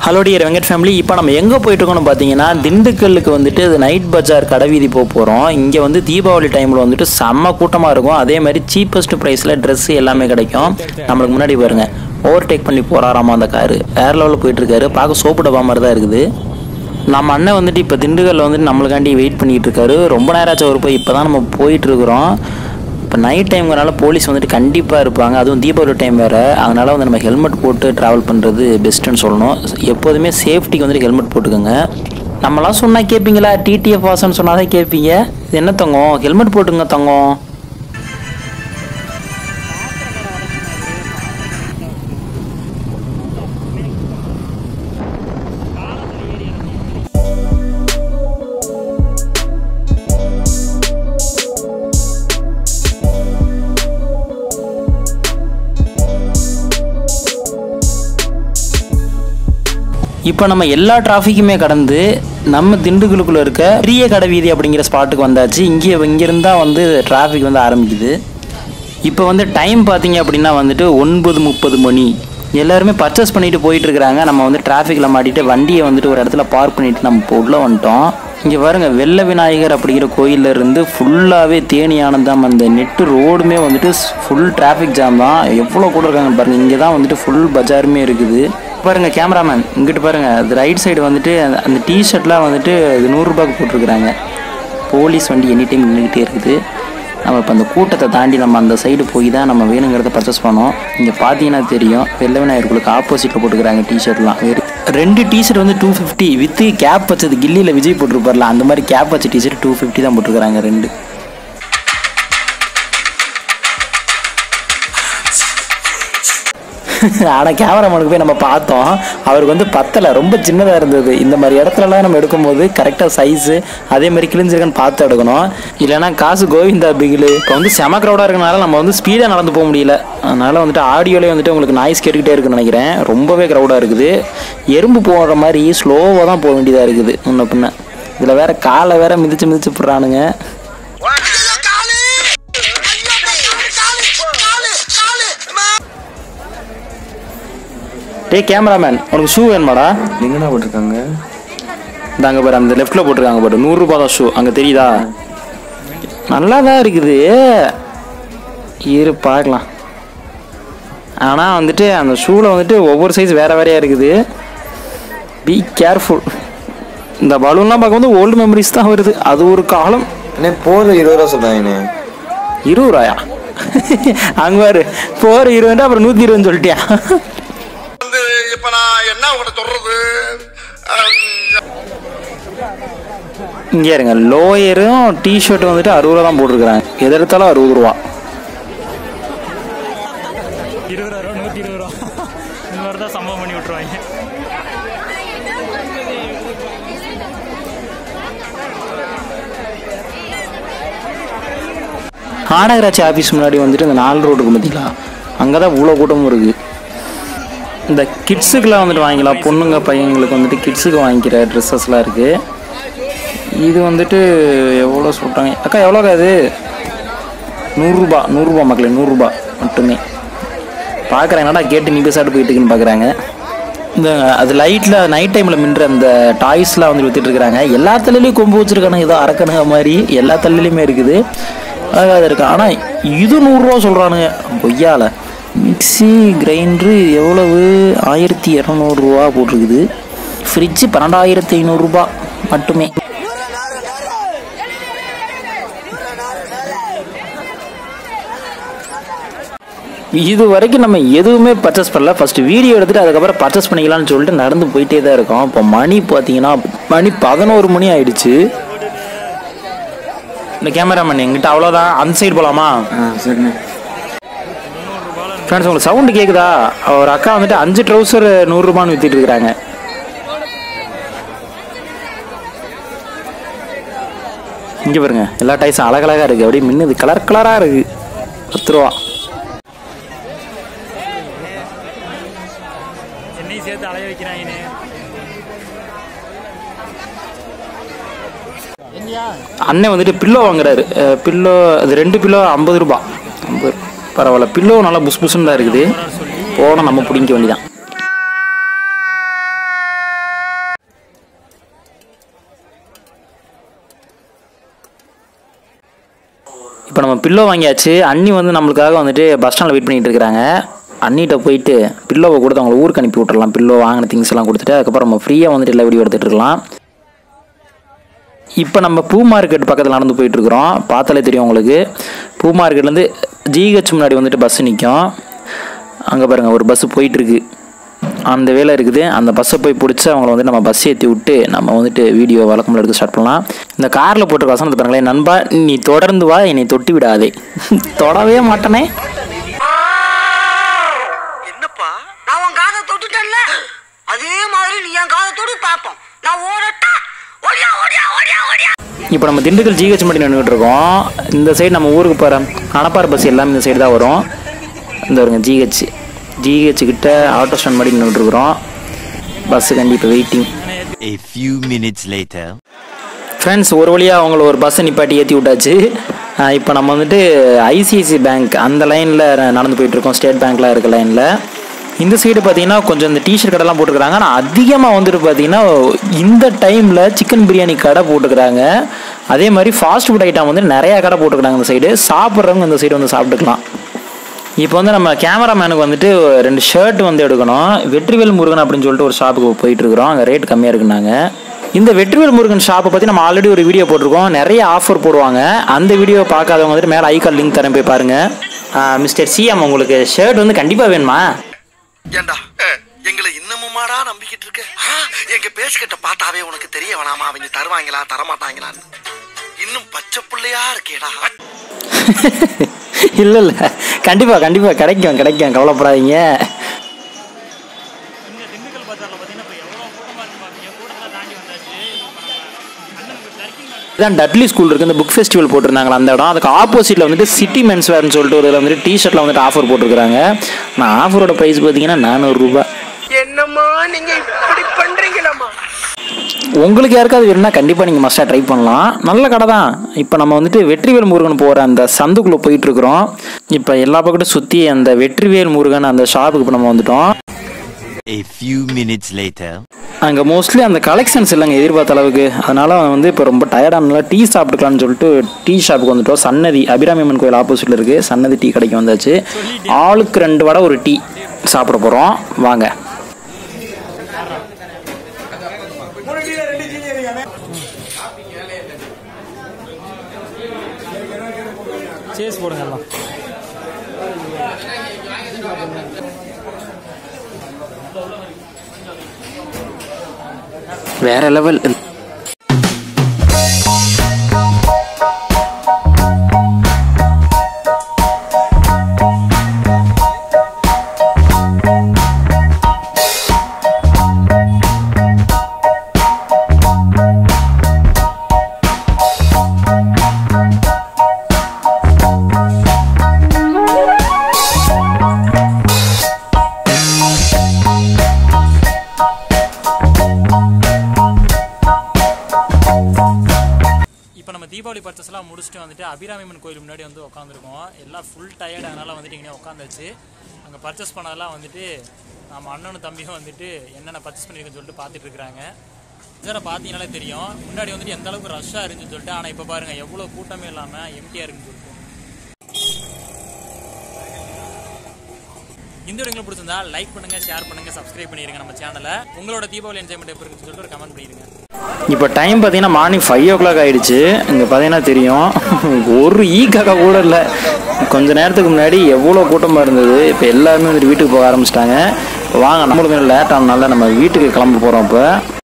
Hello dear Venkat family இப்போ நம்ம எங்கே போயிட்டுருக்கோம்னு பார்த்தீங்கன்னா திண்டுக்கல்லுக்கு வந்துட்டு நைட் பஜார் கடைவீதி போக போகிறோம் இங்கே வந்து தீபாவளி டைமில் வந்துட்டு செம்ம கூட்டமாக இருக்கும் அதே மாதிரி சீப்பஸ்ட் ப்ரைஸில் ட்ரெஸ்ஸு எல்லாமே கிடைக்கும் நம்மளுக்கு முன்னாடி பாருங்க ஓவர்டேக் பண்ணி போகிறாராமா அந்த காரு வேற லெவலில் போயிட்டுருக்காரு பார்க்க சோப்பு டப்பா மாதிரி தான் இருக்குது நம்ம அண்ணன் வந்துட்டு இப்போ திண்டுக்கல்ல வந்துட்டு நம்மளுக்காண்டி வெயிட் பண்ணிட்டு இருக்காரு ரொம்ப நேரம் ஆச்சு அவர் போய் இப்போ தான் நம்ம போயிட்டு இருக்கிறோம் இப்போ நைட் டைம்ங்கிறனால போலீஸ் வந்துட்டு கண்டிப்பாக இருப்பாங்க அதுவும் தீபாவளி டைம் வேறு அதனால் வந்து நம்ம ஹெல்மெட் போட்டு ட்ராவல் பண்ணுறது பெஸ்ட்டுன்னு சொல்லணும் எப்போதுமே சேஃப்டிக்கு வந்துட்டு ஹெல்மெட் போட்டுக்கோங்க நம்மளாம் சொன்னால் கேட்பீங்களா டிடிஎஃப் வாசன்னு சொன்னால் தான் கேட்பீங்க இது என்ன தங்கம் ஹெல்மெட் போட்டுங்க தங்கம் இப்போ நம்ம எல்லா டிராஃபிக்குமே கடந்து நம்ம திண்டுக்கலுக்குள்ள இருக்க பெரிய கடை வீதி அப்படிங்கிற ஸ்பாட்டுக்கு வந்தாச்சு இங்கே இங்கிருந்தா வந்து டிராஃபிக் வந்து ஆரம்பிக்குது இப்போ வந்து டைம் பார்த்தீங்க அப்படின்னா வந்துட்டு ஒன்பது முப்பது மணி எல்லாருமே பர்ச்சேஸ் பண்ணிட்டு போயிட்டு இருக்கிறாங்க நம்ம வந்து டிராஃபிக்கில் மாட்டிட்டு வண்டியை வந்துட்டு ஒரு இடத்துல பார்க் பண்ணிட்டு நம்ம இப்போ உள்ள வந்துட்டோம் இங்கே பாருங்க வெள்ள விநாயகர் அப்படிங்கிற கோயில்ல இருந்து ஃபுல்லாகவே தேனி ஆனந்தம் அந்த நெட்டு ரோடுமே வந்துட்டு ஃபுல் டிராஃபிக் ஜாம் தான் எவ்வளோ கூட இருக்காங்க பாருங்க இங்கே தான் வந்துட்டு ஃபுல் பஜாருமே இருக்குது பாருங்க கேமராமேன் இங்கிட்டு பாருங்க அது ரைட் சைடு வந்துட்டு அந்த- அந்த டிஷர்ட்லாம் வந்துட்டு இது நூறுரூபாய்க்கு போட்டிருக்கிறாங்க போலீஸ் வண்டி எனி டைம் நின்றுக்கிட்டே இருக்குது நம்ம இப்போ அந்த கூட்டத்தை தாண்டி நம்ம அந்த சைடு போய் தான் நம்ம வேணுங்கிறத பர்ச்சேஸ் பண்ணோம் இங்கே பார்த்தீங்கன்னா தெரியும் வெள்ள விநாயகர்களுக்கு ஆப்போசிட்டில் போட்டுக்கிறாங்க டிஷர்ட்லாம் வெறும் ரெண்டு டிஷர்ட் வந்து டூ ஃபிஃப்டி வித்து கேப் வச்சது கில்லியில் விஜய் போட்டிருப்பார்ல அந்த மாதிரி கேப் வச்ச டிஷர்ட் டூ ஃபிஃப்டி தான் போட்டிருக்கிறாங்க ரெண்டு ஆனால் கேமராமேனுக்கு போய் நம்ம பார்த்தோம் அவருக்கு வந்து பத்தலை ரொம்ப சின்னதாக இருந்தது இந்த மாதிரி இடத்துலலாம் நம்ம எடுக்கும்போது கரெக்டாக சைஸு அதே மாதிரி கிழிஞ்சிருக்கான்னு பார்த்து எடுக்கணும் இல்லைன்னா காசு கோவிந்தா பிகிலு இப்போ வந்து செம க்ரௌடாக இருக்கனால நம்ம வந்து ஸ்பீடாக நடந்து போக முடியல அதனால் வந்துட்டு ஆடியோலேயே வந்துட்டு உங்களுக்கு நாய்ஸ் கேட்டுக்கிட்டே இருக்குன்னு நினைக்கிறேன் ரொம்பவே க்ரௌடாக இருக்குது எறும்பு போகிற மாதிரி ஸ்லோவாக தான் போக வேண்டியதாக இருக்குது முன்ன பின்ன இதில் வேற காலை வேற மிதிச்சு மிதிச்சு போடுறானுங்க டேய் கேமராமேன் உனக்கு ஷூ வேணுமாடா எங்கண்ணா போட்டிருக்காங்க இந்த அங்கே பாரு அந்த லெஃப்ட்டில் போட்டிருக்காங்க பாரு நூறுரூபா தான் ஷூ அங்கே தெரியுதா நல்லா தான் இருக்குது இரு பார்க்கலாம் ஆனால் வந்துட்டு அந்த ஷூவில் வந்துட்டு ஒவ்வொரு சைஸ் வேற வேறையாக இருக்குது பி கேர்ஃபுல் இந்த பலூன்லாம் பார்க்கும்போது ஓல்டு மெமரிஸ் தான் வருது அது ஒரு காலம் அண்ணே போகிற இருபது ரூபா சொல்கிறாங்கண்ணே இருபது ரூபாயா அங்கே பாரு போகிற இருபது அப்புறம் நூற்றி இருபதுன்னு சொல்லிட்டியா வந்து இப்ப நான் என்ன உங்கள்கிட்ட சொல்றது அஹ், இங்கே இருங்க லோயரும் டிஷர்ட்டும் வந்துட்டு அறுபது ரூபா தான் போட்டிருக்கிறாங்க எது எடுத்தாலும் அறுபது ரூபா இருபது ரூபா நூற்றி இருபது ரூபா இந்த மாதிரி தான் சம்பவம் பண்ணி விட்ருவாங்க மாநகராட்சி ஆஃபீஸ் முன்னாடி வந்துட்டு இந்த நாலு ரோடு இருக்கும் பார்த்தீங்களா அங்கே தான் இவ்வளோ கூட்டமும் இருக்குது இந்த கிட்ஸுக்கெலாம் வந்துட்டு வாங்கிக்கலாம் பொண்ணுங்க பையங்களுக்கு வந்துட்டு கிட்ஸுக்கு வாங்கிக்கிற ட்ரெஸ்ஸஸ்லாம் இருக்குது இது வந்துட்டு எவ்வளோ சொல்கிறாங்க அக்கா எவ்வளோக்கா இது நூறுரூபா நூறுரூபா மக்களே நூறுரூபா மட்டுமே பார்க்குறேன் என்னடா கேட்டு நீ பேசாட்டு போயிட்டு இருக்குன்னு பார்க்குறாங்க இந்த அது லைட்டில் நைட் டைமில் மின்ற அந்த டாய்ஸ்லாம் வந்து வித்துட்டு இருக்கிறாங்க எல்லா தள்ளிலையும் கொம்பு வச்சிருக்கானுங்க ஏதோ அரக்கணுங்க மாதிரி எல்லா தள்ளிலையுமே இருக்குது அழகாக இருக்கு ஆனால் இது நூறுரூவா சொல்கிறானுங்க பொய்யால மிக்ஸி கிரைண்டரு எவ்வளவு ஆயிரத்தி இரநூறுவா போட்டிருக்குது ஃப்ரிட்ஜு பன்னெண்டாயிரத்தி ஐநூறுரூபா மட்டுமே இது வரைக்கும் நம்ம எதுவுமே பர்ச்சேஸ் பண்ணல ஃபர்ஸ்ட் வீடியோ எடுத்துட்டு அதுக்கப்புறம் பர்ச்சேஸ் பண்ணிக்கலாம்னு சொல்லிட்டு நடந்து போயிட்டே தான் இருக்கோம் இப்போ மணி பார்த்தீங்கன்னா மணி பதினோரு மணி ஆயிடுச்சு இந்த கேமராமேன் எங்கிட்ட அவ்வளோதான் அந்த சைடு போகலாமா ஆ சரிண்ணே ஃப்ரெண்ட்ஸ் உங்களுக்கு சவுண்டு கேட்குதா ஒரு அக்கா வந்துட்டு அஞ்சு ட்ரௌசர் நூறுரூபான்னு வித்திட்டு இருக்கிறாங்க இங்கே பாருங்க எல்லா டைஸும் அழகழகாக இருக்குது அப்படியே மின்னுது கலர் கலராக இருக்குது பத்து ரூபா என்னையும் சேர்த்து அலைய வைக்கிறாங்கன்னு அண்ணன் வந்துட்டு பில்லோ வாங்குறாரு பில்லோ அது ரெண்டு பில்லோ ஐம்பது ரூபா ஐம்பது பரவாயில்ல பில்லோ நல்லா புஸ் புஸ்ன்னு தான் இருக்குது போனால் நம்ம பிடிக்க வேண்டியதான் இப்போ நம்ம பில்லோ வாங்கியாச்சு அண்ணி வந்து நம்மளுக்காக வந்துட்டு பஸ் ஸ்டாண்டில் வெயிட் பண்ணிட்டு இருக்காங்க அண்ணிட்ட போயிட்டு பில்லோவை கொடுத்து அவங்களை ஊருக்கு அனுப்பி விட்டுறலாம் பில்லோ வாங்கின திங்ஸ் எல்லாம் கொடுத்துட்டு அதுக்கப்புறம் நம்ம ஃப்ரீயாக வந்துட்டு எல்லா வீடியோ எடுத்துகிட்டு இருக்கலாம் இப்போ நம்ம பூ மார்க்கெட் பக்கத்தில் நடந்து போயிட்டு இருக்கிறோம் பார்த்தாலே தெரியும் உங்களுக்கு பூ மார்க்கெட்லேருந்து ஜிஹெச் முன்னாடி வந்துட்டு பஸ் நிற்கும் அங்கே பாருங்கள் ஒரு பஸ்ஸு போயிட்டுருக்கு அந்த வேலை இருக்குது அந்த பஸ்ஸை போய் பிடிச்சி அவங்கள வந்து நம்ம பஸ் ஏற்றி விட்டு நம்ம வந்துட்டு வீடியோ வழக்கமாக எடுக்க ஸ்டார்ட் பண்ணலாம் இந்த காரில் போட்டிருக்க வசனத்தை பாருங்களேன் நண்பா நீ தொடர்ந்து வா என்னை தொட்டி விடாதே தொடவே மாட்டேனே என்னப்பா நான் உன் காதை தொட்டுட்டேன்ல அதே மாதிரி நீ என் காதை தொடு பாப்போம் நான் ஓடட்டா ஓடியா ஓடியா ஓடியா ஓடியா இப்போ நம்ம திண்டுக்கல் ஜிஹெச் மட்டும் நின்றுட்டு இருக்கோம் இந்த சைடு நம்ம ஊருக்கு போகிற அனப்பார் பஸ் எல்லாமே இந்த சைடு தான் வரும் இந்த வருங்க ஜிஹெச் ஜிஹெச் கிட்ட ஆட்டோ ஸ்டாண்ட் மாதிரி நின்றுட்டு இருக்கிறோம் பஸ்ஸுக்காண்டி இப்போ waiting A few minutes later. Friends ஒரு வழியாக அவங்கள ஒரு பஸ்ஸை நிப்பாட்டி ஏற்றி விட்டாச்சு இப்போ நம்ம வந்துட்டு ஐசிஐசி பேங்க் அந்த லைனில் நடந்து போயிட்டுருக்கோம் ஸ்டேட் பேங்க்கில் இருக்க லைனில் இந்த சைடு பார்த்தீங்கன்னா கொஞ்சம் இந்த டிஷர்ட் கடைலாம் போட்டுருக்காங்க ஆனால் அதிகமாக வந்துட்டு பார்த்தீங்கன்னா இந்த டைமில் சிக்கன் பிரியாணி கடை போட்டுக்கிறாங்க அதே மாதிரி ஃபாஸ்ட் ஃபுட் ஐட்டம் வந்து நிறையா கடை போட்டுக்கிறாங்க இந்த சைடு சாப்பிட்றவங்க இந்த சைடு வந்து சாப்பிட்டுக்கலாம் இப்போ வந்து நம்ம கேமராமேனுக்கு வந்துட்டு ரெண்டு ஷர்ட் வந்து எடுக்கணும் வெற்றிவேல் முருகன் அப்படின்னு சொல்லிட்டு ஒரு ஷாப்புக்கு போயிட்டு இருக்கிறோம் அங்கே ரேட் கம்மியாக இருக்குனாங்க இந்த வெற்றிவேல் முருகன் ஷாப்பை பற்றி நம்ம ஆல்ரெடி ஒரு வீடியோ போட்டிருக்கோம் நிறைய ஆஃபர் போடுவாங்க அந்த வீடியோ பார்க்காதவங்க வந்துட்டு மேலே ஐகால் லிங்க் தரேன் போய் பாருங்க மிஸ்டர் சிஎம் உங்களுக்கு ஷர்ட் வந்து கண்டிப்பாக வேணுமா ஏண்டா எங்களை இன்னமுமாடா நம்பிக்கிட்டு இருக்க ஆ, எங்க பேசுகிட்ட பார்த்தாவே உனக்கு தெரிய வேணாமா அவங்க தருவாங்களா தரமாட்டாங்களான்னு இன்னும் பச்சை பிள்ளையா இருக்கேடா இல்லை இல்லை கண்டிப்பாக கண்டிப்பாக கிடைக்கும் கிடைக்கும் கவலைப்படாதீங்க இங்கே திண்டுக்கல் பஜாரில் பார்த்தீங்கன்னா இப்போ எவ்வளோ கூட்டமாக இருக்கு பார்த்தீங்க கூட்டத்தில் தாண்டி வந்தாச்சு இப்போ நம்ம அண்ணனுக்கு டர்க்கிங் இதான் டட்லி ஸ்கூல் இருக்குது இந்த புக் ஃபெஸ்டிவல் போட்டிருந்தாங்களா அந்த இடம் அதுக்கு ஆப்போசிட்டில் வந்துட்டு சிட்டி மென்ஸ் வேர்னு சொல்லிட்டு ஒரு இதில் வந்துட்டு டிஷர்ட்டில் வந்துட்டு ஆஃபர் போட்டிருக்காங்க நான் ஆஃபரோட ப்ரைஸ் பார்த்தீங்கன்னா நானூறுரூபா என்னம்மா நீங்க இப்படி பண்றீங்களம்மா உங்களுக்கு யாருக்காவது வேணும்னா கண்டிப்பாக நீங்கள் மஸ்ட்டாக ட்ரை பண்ணலாம் நல்ல கடை தான் இப்போ நம்ம வந்துட்டு வெற்றிவேல் முருகன் போகிற அந்த சந்துக்குள்ளே போயிட்டு இருக்கிறோம் இப்போ எல்லா பக்கட்டும் சுற்றி அந்த வெற்றிவேல் முருகன் அந்த ஷாப்புக்கு இப்போ நம்ம வந்துட்டோம் A few minutes later. அங்கே மோஸ்ட்லி அந்த கலெக்ஷன்ஸ் இல்லைங்க எதிர்பார்த்த அளவுக்கு அதனால அவன் வந்து இப்போ ரொம்ப டயர்டானால டீ சாப்பிட்டுக்கலாம்னு சொல்லிட்டு டீ ஷாப்புக்கு வந்துட்டோம் சன்னதி அபிராமியம்மன் கோயில் ஆப்போசிட்டில் இருக்குது சன்னதி டீ கடைக்கு வந்தாச்சு ஆளுக்கு ரெண்டு வடை ஒரு டீ சாப்பிட போகிறோம் வாங்க சேஸ் போடுங்க எல்லாம் வேற லெவல் இப்போ நம்ம தீபாவளி பர்ச்சஸ்லாம் முடிச்சுட்டு வந்துட்டு அபிராமியம்மன் கோயில் முன்னாடி வந்து உட்காந்துருக்கோம் எல்லாம் ஃபுல் டயர்ட் அதனால வந்துட்டு இங்கே உட்காந்தாச்சு அங்கே பர்ச்சேஸ் பண்ணதெல்லாம் வந்துட்டு நம்ம அண்ணனும் தம்பியும் வந்துட்டு என்னென்ன பர்ச்சேஸ் பண்ணியிருக்குன்னு சொல்லிட்டு பார்த்துட்டு இருக்கிறாங்க இதில் பார்த்தீங்கனாலே தெரியும் முன்னாடி வந்துட்டு எந்த அளவுக்கு ரஷ்ஷாக இருந்துச்சுன்னு சொல்லிட்டு ஆனால் இப்போ பாருங்கள் எவ்வளோ கூட்டமே இல்லாமல் எம்டியாக இருக்குன்னு சொல்லிட்டு இந்த வீடியோ உங்களுக்கு பிடிச்சிருந்தா லைக் பண்ணுங்க ஷேர் பண்ணுங்க சப்ஸ்கிரைப் பண்ணிருங்க நம்ம சேனலை உங்களோட தீபாவளி என்ஜாய்மெண்ட் எப்படி இருக்குன்னு சொல்லிட்டு ஒரு கமெண்ட் பண்ணிருங்க இப்போ டைம் பார்த்தீங்கன்னா மார்னிங் ஃபைவ் ஓ கிளாக் ஆயிடுச்சு இங்கே பார்த்தீங்கன்னா தெரியும் ஒரு ஈ காக்கா கூட இல்லை கொஞ்ச நேரத்துக்கு முன்னாடி எவ்வளோ கூட்டமாக இருந்தது இப்போ எல்லாருமே வந்துட்டு வீட்டுக்கு போக ஆரம்பிச்சிட்டாங்க வாங்க நம்மளுக்கு லேட் ஆனதுனால நம்ம வீட்டுக்கு கிளம்ப போகிறோம் இப்போ